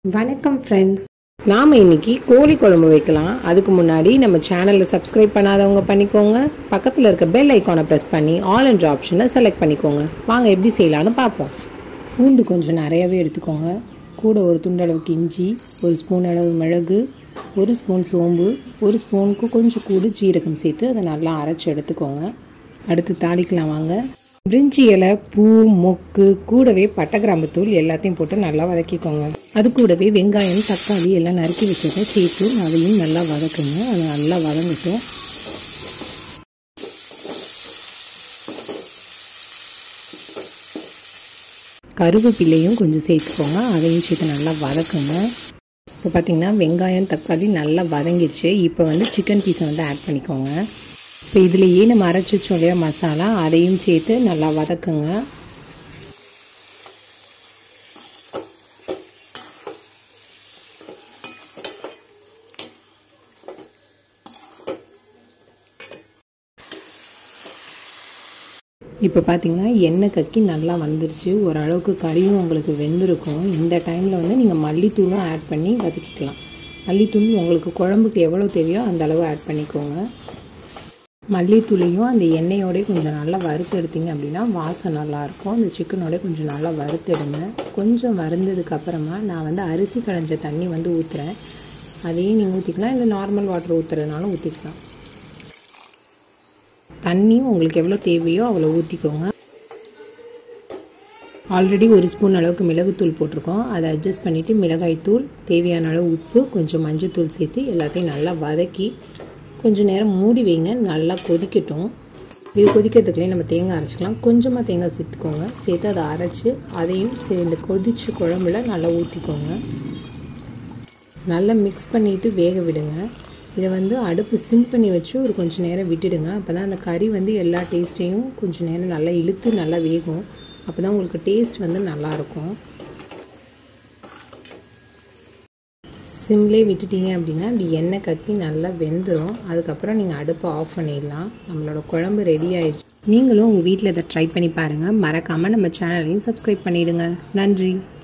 வணக்கம் ஃப்ரெண்ட்ஸ் நாம் இன்னைக்கு கோழி குழம்பு வைக்கலாம் அதுக்கு முன்னாடி நம்ம சேனலில் சப்ஸ்கிரைப் பண்ணாதவங்க பண்ணிக்கோங்க பக்கத்தில் இருக்க பெல் ஐக்கானை ப்ரெஸ் பண்ணி ஆல் என்ற ஆப்ஷனை செலக்ட் பண்ணிக்கோங்க வாங்க எப்படி செய்யலாம்னு பார்ப்போம் பூண்டு கொஞ்சம் நிறையவே எடுத்துக்கோங்க கூட ஒரு துண்டளவுக்கு இஞ்சி ஒரு ஸ்பூன் அளவு மிளகு ஒரு ஸ்பூன் சோம்பு ஒரு ஸ்பூனுக்கு கொஞ்சம் கூட ஜீரகம் சேர்த்து அதை நல்லா அரைச்சி எடுத்துக்கோங்க அடுத்து தாளிக்கலாம் வாங்க பிரிஞ்சி இலை பூ மொக்கு கூடவே பட்டை கிராம்பு தூள் எல்லாத்தையும் போட்டு நல்லா வதக்கிக்கோங்க அது கூடவே வெங்காயம் தக்காளி எல்லாம் நறுக்கி வச்சதை சேர்த்து அதையும் நல்லா வதக்குங்க அது நல்லா வதங்கட்டும் கருவேப்பிலையும் கொஞ்சம் சேர்த்துக்கோங்க அதையும் சேர்த்து நல்லா வதக்குங்க இப்போ பார்த்தீங்கன்னா வெங்காயம் தக்காளி நல்லா வதங்கிடுச்சு இப்போ வந்து சிக்கன் பீஸை வந்து ஆட் பண்ணிக்கோங்க இப்போ இதுலேயே நம்ம அரைச்சி வச்சோம் இல்லையா மசாலா அதையும் சேர்த்து நல்லா வதக்குங்க இப்போ பார்த்தீங்கன்னா எண்ணெய் கக்கி நல்லா வந்துருச்சு ஓரளவுக்கு கறியும் உங்களுக்கு வெந்திருக்கும் இந்த டைமில் வந்து நீங்கள் மல்லித்தூளும் ஆட் பண்ணி வதக்கிக்கலாம் மல்லித்தூள் உங்களுக்கு குழம்புக்கு எவ்வளோ தேவையோ அந்த அளவு ஆட் பண்ணிக்கோங்க மல்லித்தூளையும் அந்த எண்ணெயோடய கொஞ்சம் நல்லா வறுத்து எடுத்தீங்க அப்படின்னா வாசம் நல்லாயிருக்கும் அந்த சிக்கனோட கொஞ்சம் நல்லா வறுத்தெடுங்க கொஞ்சம் வறுந்ததுக்கு அப்புறமா நான் வந்து அரிசி களைஞ்ச தண்ணி வந்து ஊற்றுறேன் அதையும் நீங்கள் ஊற்றிக்கலாம் இல்லை நார்மல் வாட்டர் ஊற்றுறதுனாலும் ஊற்றிக்கலாம் தண்ணி உங்களுக்கு எவ்வளோ தேவையோ அவ்வளோ ஊற்றிக்கோங்க ஆல்ரெடி ஒரு ஸ்பூன் அளவுக்கு மிளகுத்தூள் போட்டிருக்கோம் அதை அட்ஜஸ்ட் பண்ணிவிட்டு மிளகாய்த்தூள் தேவையான அளவு உப்பு கொஞ்சம் மஞ்சத்தூள் சேர்த்து எல்லாத்தையும் நல்லா வதக்கி கொஞ்சம் நேரம் மூடி வைங்க நல்லா கொதிக்கட்டும் இது கொதிக்கிறதுக்குள்ளே நம்ம தேங்காய் அரைச்சிக்கலாம் கொஞ்சமாக தேங்காய் சேர்த்துக்கோங்க சேர்த்து அதை அரைச்சி அதையும் சரி இந்த கொதிச்சு குழம்புல நல்லா ஊற்றிக்கோங்க நல்லா மிக்ஸ் பண்ணிவிட்டு வேக விடுங்க இதை வந்து அடுப்பு சிம் பண்ணி வச்சு ஒரு கொஞ்சம் நேரம் விட்டுடுங்க அப்போ தான் அந்த கறி வந்து எல்லா டேஸ்ட்டையும் கொஞ்சம் நேரம் நல்லா இழுத்து நல்லா வேகும் அப்போ தான் உங்களுக்கு டேஸ்ட் வந்து நல்லாயிருக்கும் சிம்லேயே விட்டுட்டீங்க அப்படின்னா இப்படி எண்ணெய் கக்கி நல்லா வெந்துடும் அதுக்கப்புறம் நீங்கள் அடுப்பை ஆஃப் பண்ணிடலாம் நம்மளோட குழம்பு ரெடி ஆயிடுச்சு நீங்களும் உங்கள் வீட்டில் இதை ட்ரை பண்ணி பாருங்கள் மறக்காமல் நம்ம சேனலையும் சப்ஸ்கிரைப் பண்ணிவிடுங்க நன்றி